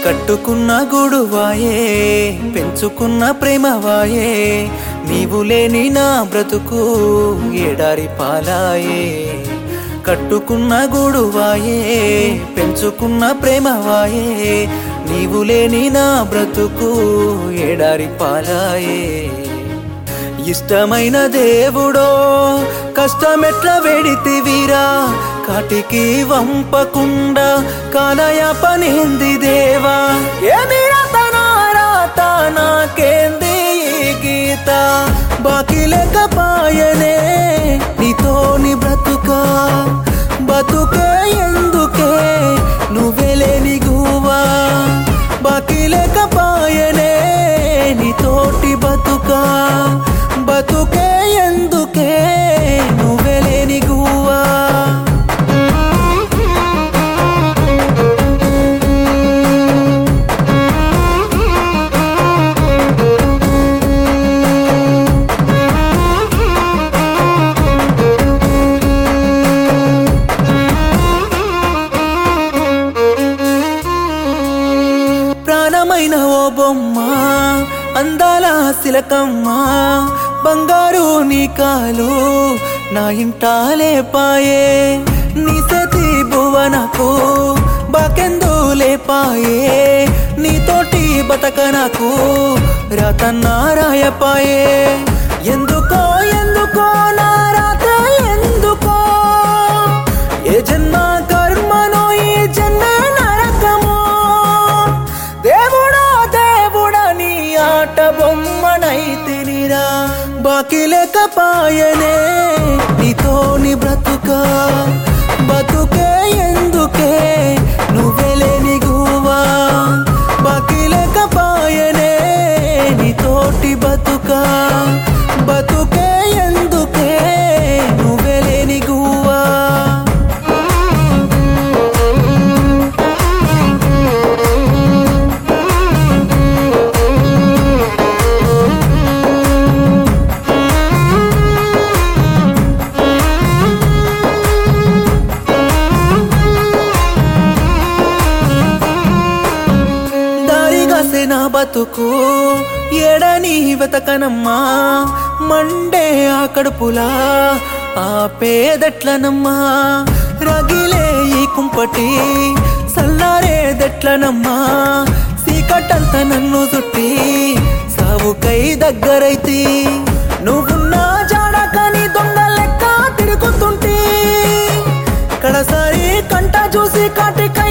కట్టుకున్న గూడువాయే పెంచుకున్న ప్రేమవాయే నీవు లేని నా బ్రతుకు ఎడారి పాలాయే కట్టుకున్న గూడువాయే పెంచుకున్న ప్రేమవాయే నీవు లేని నా బ్రతుకు ఎడారి పాలాయే ఇష్టమైన దేవుడో కష్టమెట్ల వెడితివిరా కాటికి వంపకుండా కాలయ పనింది దేవా ఏమి రాత నా రాత నాకేంది ఈ గీత బాకీ లేకపాయనే నీతోని బ్రతుక బతుకే ఎందుకే నువ్వే లేని గువా బాకీ లేకపాయనే నీతోటి బతుకా బతుకే ఎందుకే నువ్వే లేని గువా ప్రాణమైన ఓ బొమ్మ అందాల శిలకమ్మ బంగారు నీ కాలు నా ఇంటాలే పాయే నీ సతి భువనకు బాకెందు లేపాయే నీతోటి బతక నాకు రాతన్నారాయపాయే ఎందుకో ఎందుకో నా రాత ఎందుకో ఏ జన్మ కర్మనో ఈ జన్మ నరకమో దేవుడా దేవుడా నీ ఆట బొమ్మనైతినిరా బాకీ లేకపాయనే నీతోని బ్రతుక బతుకే ఎందుకే నువ్వే లేని గువా బాకీ లేకపాయనే నీతోటి బతుక బతుకే ఎందుకే నువ్వే లేని గువా దారిగాసే నా బతుకు ఎడని వెతకనమ్మా మండే ఆ కడుపులా ఆ పేదట్లనమ్మా రగిలే ఈ కుంపటి సల్లారేదెట్లనమ్మా సీకటంత నన్ను చుట్టి సావుకై దగ్గరైతి నువ్వున్నా జాడకని దొంగ లెక్క తిరుగుతుంటే కడసారి కంట చూసి కాటిక